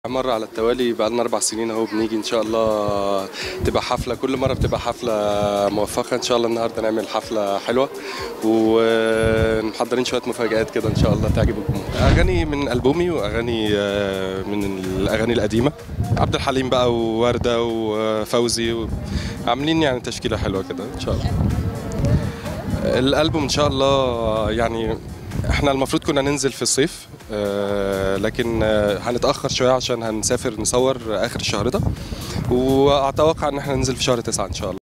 مرة على التوالي بقى لنا أربع سنين أهو بنيجي إن شاء الله تبقى حفلة كل مرة بتبقى حفلة موفقة إن شاء الله النهاردة نعمل حفلة حلوة ومحضرين شوية مفاجآت كده إن شاء الله تعجب الجمهور أغاني من ألبومي وأغاني آه، من الأغاني القديمة عبد الحليم بقى ووردة وفوزي عاملين يعني تشكيلة حلوة كده إن شاء الله الألبوم إن شاء الله يعني احنا المفروض كنا ننزل في الصيف آه، لكن آه، هنتأخر شوية عشان هنسافر نصور آخر الشهر ده وأتوقع إن احنا ننزل في شهر تسعة إن شاء الله